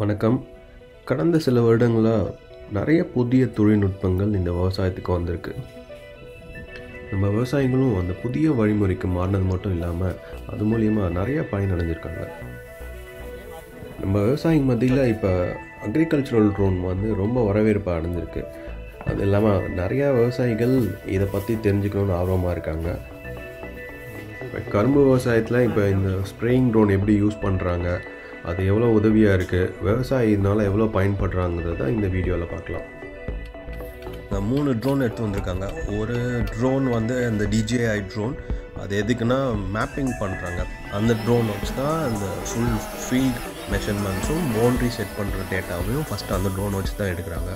வணக்கம் கடந்த சில வருடங்களாக நிறைய புதிய தொழில்நுட்பங்கள் இந்த விவசாயத்துக்கு வந்திருக்கு நம்ம விவசாயிகளும் அந்த புதிய வழிமுறைக்கு மாறினது மட்டும் இல்லாமல் அது மூலியமா நிறைய பயனடைஞ்சிருக்காங்க நம்ம விவசாயிங்க மத்தியில் இப்போ அக்ரிகல்ச்சுரல் ட்ரோன் வந்து ரொம்ப வரவேற்பு அடைஞ்சிருக்கு அது இல்லாமல் நிறையா விவசாயிகள் இதை பற்றி தெரிஞ்சுக்கணும்னு ஆர்வமாக இருக்காங்க இப்போ கரும்பு விவசாயத்தில் இப்போ இந்த ஸ்ப்ரேயிங் ட்ரோன் எப்படி யூஸ் பண்ணுறாங்க அது எவ்வளோ உதவியாக இருக்குது விவசாயினால எவ்வளோ பயன்படுறாங்கிறத இந்த வீடியோவில் பார்க்கலாம் நான் மூணு ட்ரோன் எடுத்து வந்திருக்காங்க ஒரு ட்ரோன் வந்து அந்த டிஜேஐ ட்ரோன் அது எதுக்குன்னா மேப்பிங் பண்ணுறாங்க அந்த ட்ரோன் வச்சு தான் அந்த ஃபுல் ஃபீல்ட் மெஷர்மெண்ட்ஸும் பவுண்ட்ரி செட் பண்ணுற டேட்டாவையும் ஃபஸ்ட்டு அந்த ட்ரோன் வச்சு தான் எடுக்கிறாங்க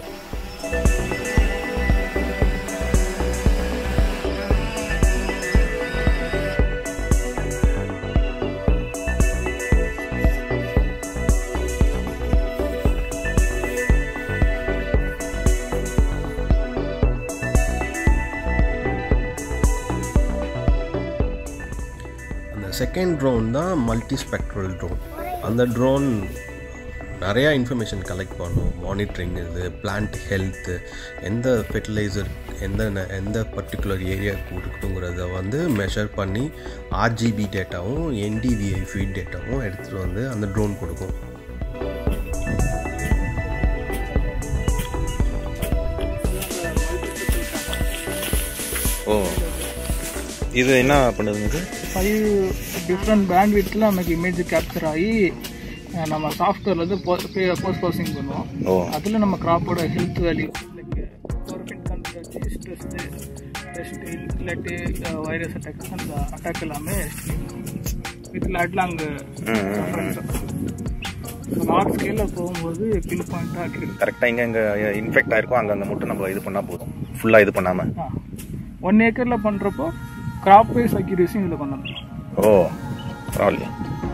அந்த செகண்ட் ட்ரோன் தான் மல்டி ஸ்பெக்ட்ரல் ட்ரோன் அந்த ட்ரோன் நிறையா இன்ஃபர்மேஷன் கலெக்ட் பண்ணும் மானிட்டரிங் இது பிளான்ட் ஹெல்த்து எந்த ஃபெர்டிலைசர் எந்த ந- எந்த பர்டிகுலர் ஏரியா கொடுக்கணுங்கிறத வந்து மெஷர் பண்ணி ஆர்ஜிபி டேட்டாவும் என்டிவிஐ ஃபீட் டேட்டாவும் எடுத்துகிட்டு வந்து அந்த ட்ரோன் கொடுக்கும் ஓ இது என்ன பண்ணுதுங்க இது ஃபைவ் டிஃப்ரெண்ட் பேண்ட் வித்தில் நமக்கு இமேஜ் கேப்சர் ஆகி அஹ், நம்ம சாஃப்ட்வேரில் வந்து போஸ்ட் ப்ராசஸிங் பண்ணுவோம் ஓ அதில் நம்ம கிராப்போட health value like chlorophyll content stress test இல்லாட்டி வைரஸ் அட்டாக் அந்த அட்டாக் எல்லாமே வித் லாட்லாங் லார்ஜ் ஸ்கேலில் போகும்போது பின் பாயிண்ட்டாக இருக்குது கரெக்டாக எங்கே இங்கே இன்ஃபெக்ட் ஆயிருக்கோ அங்கே அங்கே மட்டும் நம்ம இது பண்ணால் போதும் ஃபுல்லாக இது பண்ணாமல் ஒன் ஏக்கரில் பண்ணுறப்போ கிராப் வைஸ் அக்யூரேசியும் இதில் பண்ணணும் ஓ பரவாயில்லையே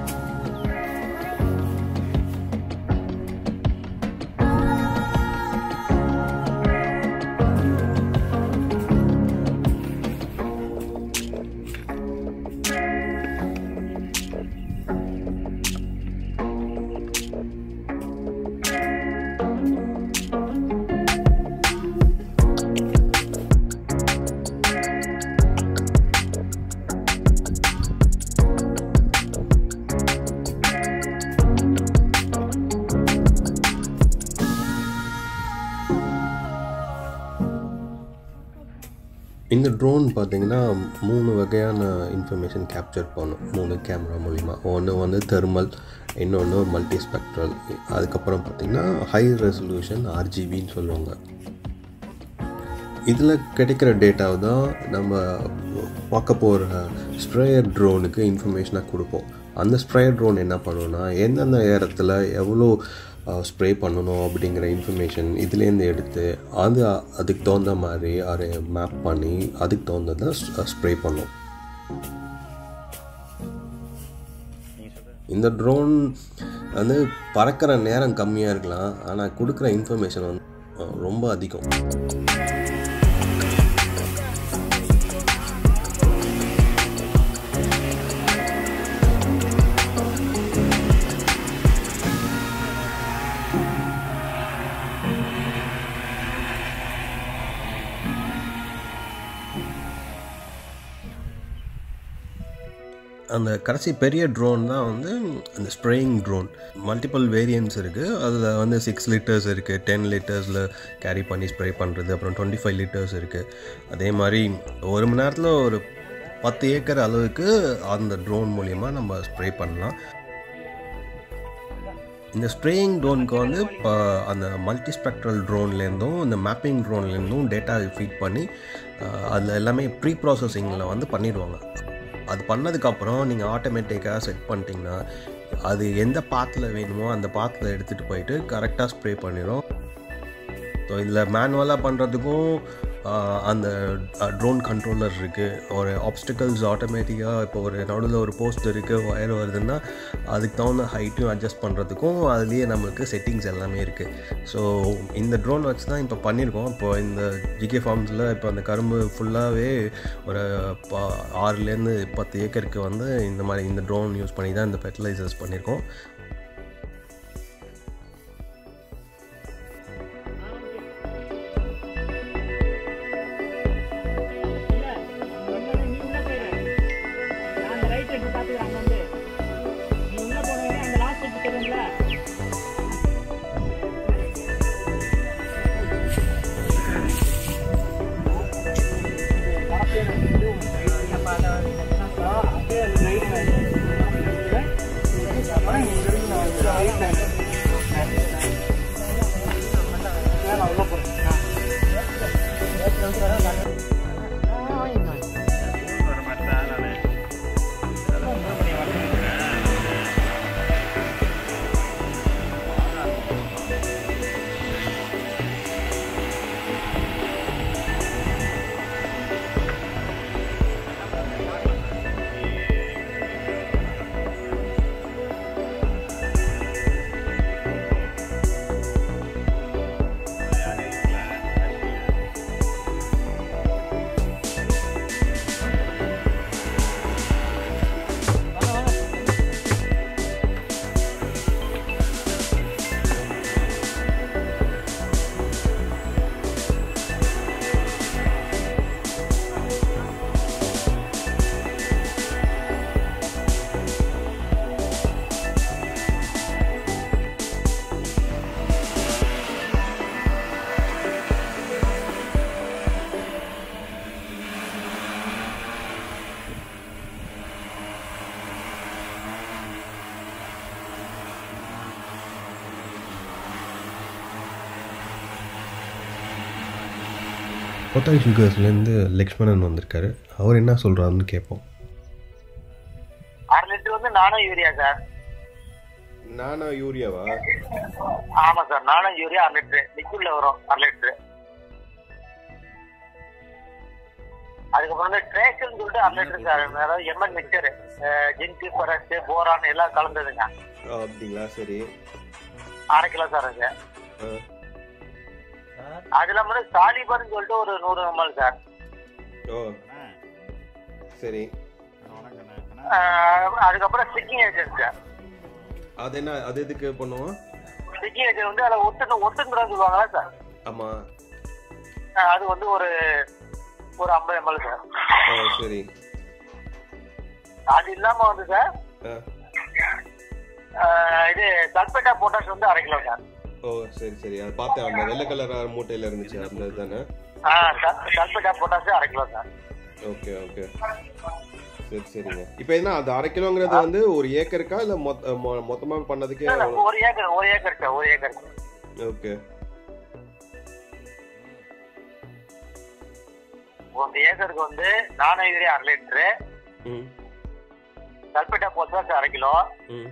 இந்த ட்ரோன் பார்த்தீங்கன்னா மூணு வகையான இன்ஃபர்மேஷன் கேப்சர் பண்ணும் மூணு கேமரா மூலிமா ஒன்று வந்து தெர்மல் இன்னொன்று மல்டி ஸ்பெக்ட்ரல் அதுக்கப்புறம் பார்த்தீங்கன்னா ஹை ரெசல்யூஷன் ஆர்ஜிபின்னு சொல்லுவாங்க இதில் கிடைக்கிற டேட்டாவை தான் நம்ம பார்க்க போகிற ஸ்ப்ரேயர் ட்ரோனுக்கு இன்ஃபர்மேஷனாக கொடுப்போம் அந்த ஸ்ப்ரேயர் ட்ரோன் என்ன பண்ணுன்னா எந்தெந்த இடத்துல எவ்வளோ ஸ்ப்ரே பண்ணணும் அப்படிங்கிற இன்ஃபர்மேஷன் இதுலேருந்து எடுத்து அது அதுக்கு தகுந்த மாதிரி அதை மேப் பண்ணி அதுக்கு தகுந்ததை ஸ்ப்ரே பண்ணும் இந்த ட்ரோன் வந்து பறக்கிற நேரம் கம்மியாக இருக்கலாம் ஆனால் கொடுக்குற இன்ஃபர்மேஷன் வந்து அஹ், ரொம்ப அதிகம் அந்த கடைசி பெரிய ட்ரோன் தான் வந்து அந்த ஸ்ப்ரேயிங் ட்ரோன் மல்டிபிள் வேரியன்ட்ஸ் இருக்குது அதில் வந்து சிக்ஸ் லிட்டர்ஸ் இருக்குது டென் லிட்டர்ஸில் கேரி பண்ணி ஸ்ப்ரே பண்ணுறது அப்புறம் டுவெண்ட்டி ஃபைவ் லிட்டர்ஸ் இருக்குது அதே மாதிரி ஒரு மணி நேரத்தில் ஒரு பத்து ஏக்கர் அளவுக்கு அந்த ட்ரோன் மூலிமா நம்ம ஸ்ப்ரே பண்ணலாம் இந்த ஸ்ப்ரேயிங் ட்ரோனுக்கு வந்து இப்போ அந்த மல்டி ஸ்பெக்ட்ரல் ட்ரோன்லேருந்தும் இந்த மேப்பிங் ட்ரோன்லேருந்தும் டேட்டா ஃபீட் பண்ணி அதில் எல்லாமே ப்ரீ ப்ராசஸிங்கில் வந்து பண்ணிடுவாங்க அது பண்ணதுக்கப்புறம் நீங்கள் ஆட்டோமேட்டிக்காக செட் பண்ணிட்டீங்கன்னா அது எந்த பாத்தில் வேணுமோ அந்த பாத்தில் எடுத்துகிட்டு போயிட்டு கரெக்டாக ஸ்ப்ரே பண்ணிடும் ஸோ இதில் மேனுவலாக பண்ணுறதுக்கும் அந்த ட்ரோன் கண்ட்ரோலர் இருக்குது ஒரு ஆப்ஸ்டிக்கல்ஸ் ஆட்டோமேட்டிக்காக இப்போ ஒரு நடுவில் ஒரு போஸ்ட் இருக்குது ஒயர் வருதுன்னா அதுக்கு தகுந்த ஹைட்டையும் அட்ஜஸ்ட் பண்ணுறதுக்கும் அதுலேயே நம்மளுக்கு செட்டிங்ஸ் எல்லாமே இருக்குது ஸோ இந்த ட்ரோன் வச்சு தான் இப்போ பண்ணியிருக்கோம் இப்போ இந்த ஜிகே ஃபார்ம்ஸில் இப்போ அந்த கரும்பு ஃபுல்லாகவே ஒரு ப- ஆறுலேருந்து பத்து ஏக்கருக்கு வந்து இந்த மாதிரி இந்த ட்ரோன் யூஸ் பண்ணி தான் இந்த ஃபெர்டிலைசர்ஸ் பண்ணியிருக்கோம் கொத்தாய் சுகர்ஸ்லேருந்து லக்ஷ்மணன் வந்திருக்காரு அவர் என்ன சொல்கிறாருன்னு கேட்போம் அரை லிட்டர் வந்து நானும் யூரியா சார் நானா யூரியாவா ஆமா சார் நானும் யூரியா அரை லிட்டரு லிக்விட்ல வரும் அரை லிட்டரு அதுக்கப்புறம் வந்து ட்ரேக்கல்னு சொல்லிட்டு அரை லிட்டர் சார் அதாவது எம்என் மிக்சர் ஜிங்கு பரஸ்ட் போரான் எல்லாம் கலந்ததுங்க அப்படிங்களா சரி அரை கிலோ சார் அது அது இல்லாம வந்து சாலிபர்னு சொல்லிட்டு ஒரு நூறு எம்எல் சார் ஓ சரி அஹ், அதுக்கப்புறம் ஸ்டிக்கிங் ஏஜென்ட் சார் அது என்ன அது எதுக்கு பண்ணுவோம் ஸ்டிக்கிங் ஏஜென்ட் வந்து அதில் ஒட்டு ஒட்டுங்கிறது சொல்லுவாங்களா சார் ஆமாம் அஹ், அது வந்து ஒரு ஒரு ஐம்பது எம்எல் சார் ஓ சரி அது இல்லாம வந்து சார் ஆ அஹ், இது சல்பேட்டா பொட்டாஷ் வந்து அரை கிலோ சார் ஓ சரி சரி அது பார்த்தேன் அந்த வெள்ளை கலர் மூட்டையில் இருந்துச்சு அந்த தானே சல்பேட்டா பொட்டாஷ் அரை கிலோ சார் ஓகே ஓகே சரி சரிங்க இப்போ என்ன அது அரை கிலோங்கிறது வந்து ஒரு ஏக்கருக்கா இல்லை மொத்த மொ- மொத்தமா பண்ணதுக்கே இல்ல, இல்ல, ஒரு ஏக்கர் ஒரு ஏக்கர் சார் ஒரு ஏக்கர் ஓகே ஒரு ஏக்கருக்கு வந்து நானூறு யூரியா அரை லிட்டரு ம் சல்பேட்டா பொட்டாஷ் அரை கிலோ ம்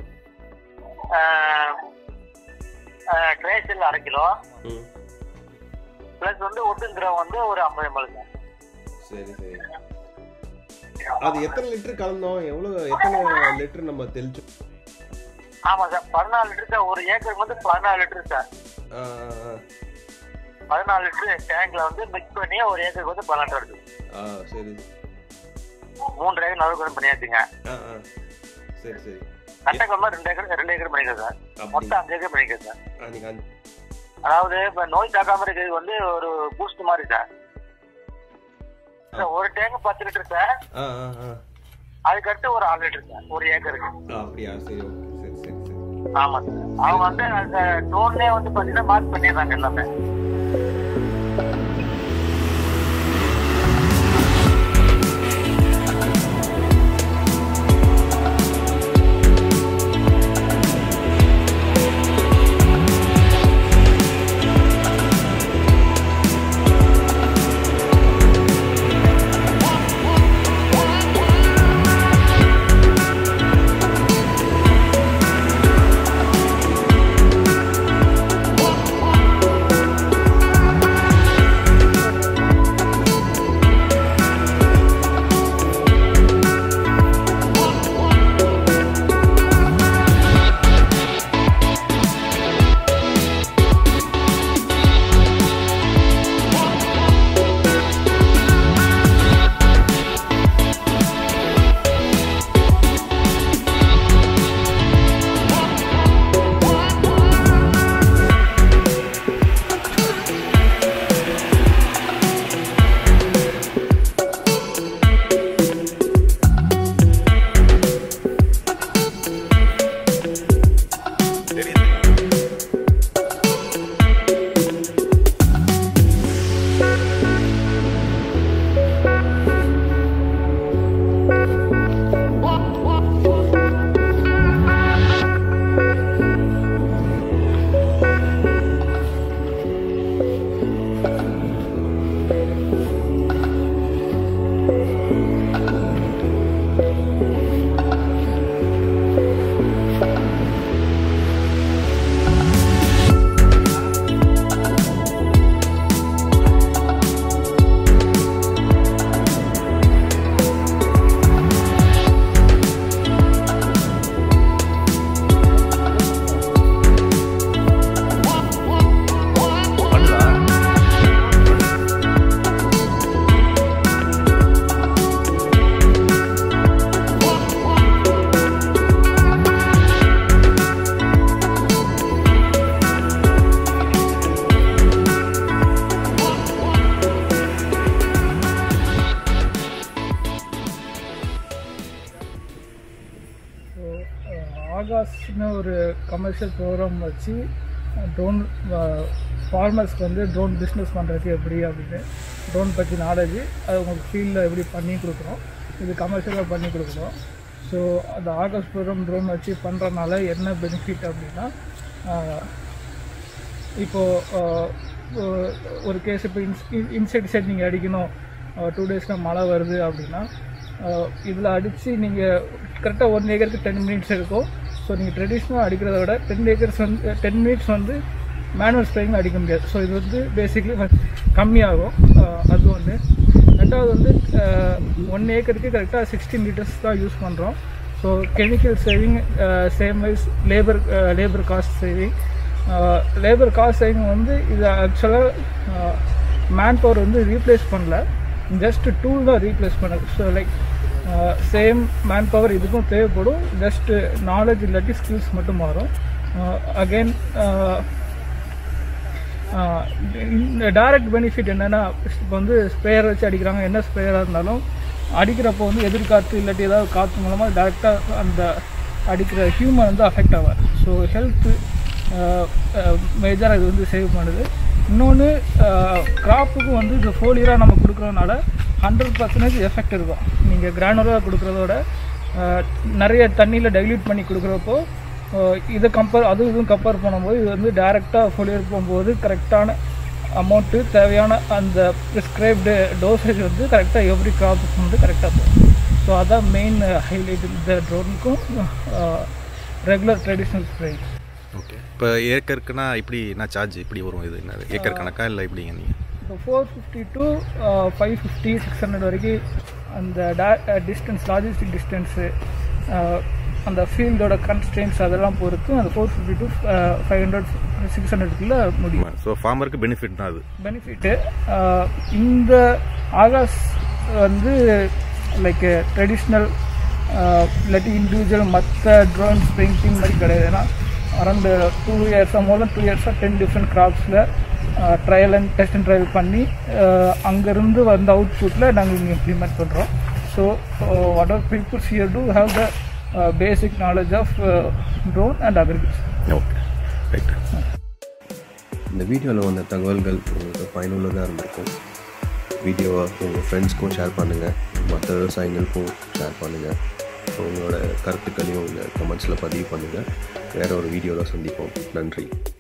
ட்ரேசில் அரை கிலோ ம் பிளஸ் வந்து ஒட்டுங்கிற வந்து ஒரு ஐம்பது எம்எல் சார் சரி சரி அது எத்தனை லிட்டர் கலந்தோம் எவ்வளோ எத்தனை லிட்டர் நம்ம தெளிச்சோம் ஆமா சார் பதினாலு லிட்டர் சார் ஒரு ஏக்கருக்கு வந்து பதினாலு லிட்டர் சார் ஆ, ஆ, ஆ. பதினாலு லிட்டர் டேங்க்ல வந்து மிக்ஸ் பண்ணி ஒரு ஏக்கருக்கு வந்து பன்னெண்டு இருக்கு ஆ சரி மூன்று ஏக்கர் நடுவு பண்ணியாச்சுங்க ஆ ஆ சரி சரி கட்டக்கொள்ளமா ரெண்டு ஏக்கர் ரெண்டு ஏக்கர் பண்ணிக்கிறேன் சார் அப்படி மொத்தம் அஞ்சு ஏக்கர் பண்ணிக்கிறேன் சார் ஆ, நீங்க அஞ்சு- அதாவது இப்ப நோய் தாக்காம இருக்கிறது வந்து ஒரு பூஸ்ட் மாதிரி சார் சார், ஒரு டேங்க் பத்து லிட்டர் சார் ஆ ஆ ஆ அதுக்கடுத்து ஒரு ஆறு லிட்டர் சார் ஒரு ஏக்கருக்கு ஆ, அப்படியா சரி ஓகே சரி சரி சரி ஆமா சார் அவங்க வந்து அந்த டோன்லயே வந்து பாத்தீங்கன்னா மார்க் பண்ணிடுறாங்க எல்லாமே ஆகாஷ்னு ஒரு கமர்ஷியல் ப்ரோக்ராம் வச்சு ட்ரோன் ஃபார்மர்ஸ்க்கு வந்து ட்ரோன் பிஸ்னஸ் பண்ணுறதுக்கு எப்படி அப்படின்னு ட்ரோன் பற்றி நாலேஜ் அது உங்களுக்கு ஃபீல்டில் எப்படி பண்ணி கொடுக்குறோம் இது கமர்ஷியலாக பண்ணி கொடுக்குறோம் ஸோ அந்த ஆகாஷ் ப்ரோக்ராம் ட்ரோன் வச்சு பண்ணுறதுனால என்ன பெனிஃபிட் அப்படின்னா ஆஹ், இப்போது ஒரு கேஸ் இப்போ இன்ஸ் இன்செக்டிசைட் நீங்கள் அடிக்கணும் டூ டேஸில் மழை வருது அப்படின்னா இதில் அடித்து நீங்கள் கரெக்டாக ஒன் ஏக்கருக்கு டென் மினிட்ஸ் இருக்கும் ஸோ நீங்கள் ட்ரெடிஷ்னலாக அடிக்கிறத விட டென் ஏக்கர்ஸ் வந்து டென் மினிட்ஸ் வந்து மேனுவல் ஸ்ப்ரேயிங் அடிக்க முடியாது ஸோ இது வந்து பேசிக்லி கம்மியாகும் அஹ் அது ஒன்று ரெண்டாவது வந்து ஒன் ஏக்கருக்கு கரெக்டாக சிக்ஸ்டீன் லிட்டர்ஸ் தான் யூஸ் பண்ணுறோம் so chemical saving same wise labour labour cost saving labour cost saving வந்து இது ஆக்சுவலாக மேன் பவர் வந்து ரீப்ளேஸ் பண்ணல ஜஸ்ட் டூல் தான் ரீப்ளேஸ் பண்ணுது so like same man power இதுக்கும் தேவைப்படும் ஜஸ்ட் நாலேஜ் இல்லாட்டி ஸ்கில்ஸ் மட்டும் மாறும் அகெயின் இந்த டைரக்ட் பெனிஃபிட் என்னென்னா இப்போ வந்து ஸ்ப்ரேயர் வச்சு அடிக்கிறாங்க என்ன ஸ்ப்ரேயராக இருந்தாலும் அடிக்கிறப்போ வந்து எதிர்காற்று இல்லாட்டி ஏதாவது காற்று மூலமாக டேரெக்டாக அந்த அடிக்கிற ஹியூமன் வந்து அஃபெக்ட் ஆவார் ஸோ ஹெல்த்து மேஜராக இது வந்து சேவ் பண்ணுது இன்னொன்று கிராப்புக்கு வந்து இது ஃபோலியராக நம்ம கொடுக்குறதுனால ஹண்ட்ரட் பர்சன்டேஜ் எஃபெக்ட் இருக்கும் நீங்கள் கிரானுலராக கொடுக்குறதோட அஹ், நிறைய தண்ணியில் டைல்யூட் பண்ணி கொடுக்குறப்போ அஹ், இதை கம்பேர் அதுவும் இதுவும் கம்பேர் பண்ணும்போது இது வந்து டேரெக்டாக ஃபோலியர் போகும்போது கரெக்டான அமௌண்ட்டு தேவையான அந்த ப்ரிஸ்கிரைப்டு டோசேஜ் வந்து கரெக்டாக எவ்ரி கிராப்புக்கு வந்து கரெக்டாக போகும் ஸோ அதான் மெயின் ஹைலைட் இந்த ட்ரோனுக்கும் ரெகுலர் ட்ரெடிஷ்னல் ஸ்ப்ரே ஓகே இப்போ ஏக்கருக்குன்னா இப்படி என்ன சார்ஜ் இப்படி வரும் இது என்ன ஏக்கர் கணக்கா இல்லை இப்படிங்க நீங்கள் இப்போ four fifty to five fifty six hundred வரைக்கும் அந்த டிஸ்டன்ஸ் லாஜிஸ்டிக் டிஸ்டன்ஸு அந்த ஃபீல்டோட கன்ஸ்டன்ஸ் அதெல்லாம் பொறுத்து அந்த four fifty to five hundred six ஹண்ட்ரட்குள்ளே முடியும் ஸோ ஃபார்மருக்கு பெனிஃபிட் தான் அது பெனிஃபிட்டு இந்த ஆகாஷ் வந்து லைக் ட்ரெடிஷ்னல் இல்லாட்டி இண்டிவிஜுவல் மற்ற ட்ரோன் பெயிண்டிங் மாதிரி கிடையாது ஏன்னா அரௌண்ட் டூ இயர்ஸாக மோர் தென் டூ இயர்ஸாக டென் டிஃப்ரெண்ட் கிராப்ஸில் trial and test and trial பண்ணி அங்கேருந்து வந்த அவுட்புட்டில் நாங்கள் இங்கே இம்ப்ளிமெண்ட் பண்ணுறோம் so what are peoples here to have the basic knowledge of drone and agriculture okay right இந்த வீடியோவில் வந்த தகவல்கள் உங்களுக்கு பயனுள்ளதாக இருந்திருக்கும் வீடியோவை உங்கள் ஃப்ரெண்ட்ஸ்க்கும் ஷேர் பண்ணுங்கள் மற்ற விவசாயிகளுக்கும் ஷேர் பண்ணுங்கள் உங்களோட கருத்துக்களையும் இந்த கமெண்ட்ஸில் பதிவு பண்ணுங்கள் வேற ஒரு வீடியோவில் சந்திப்போம் நன்றி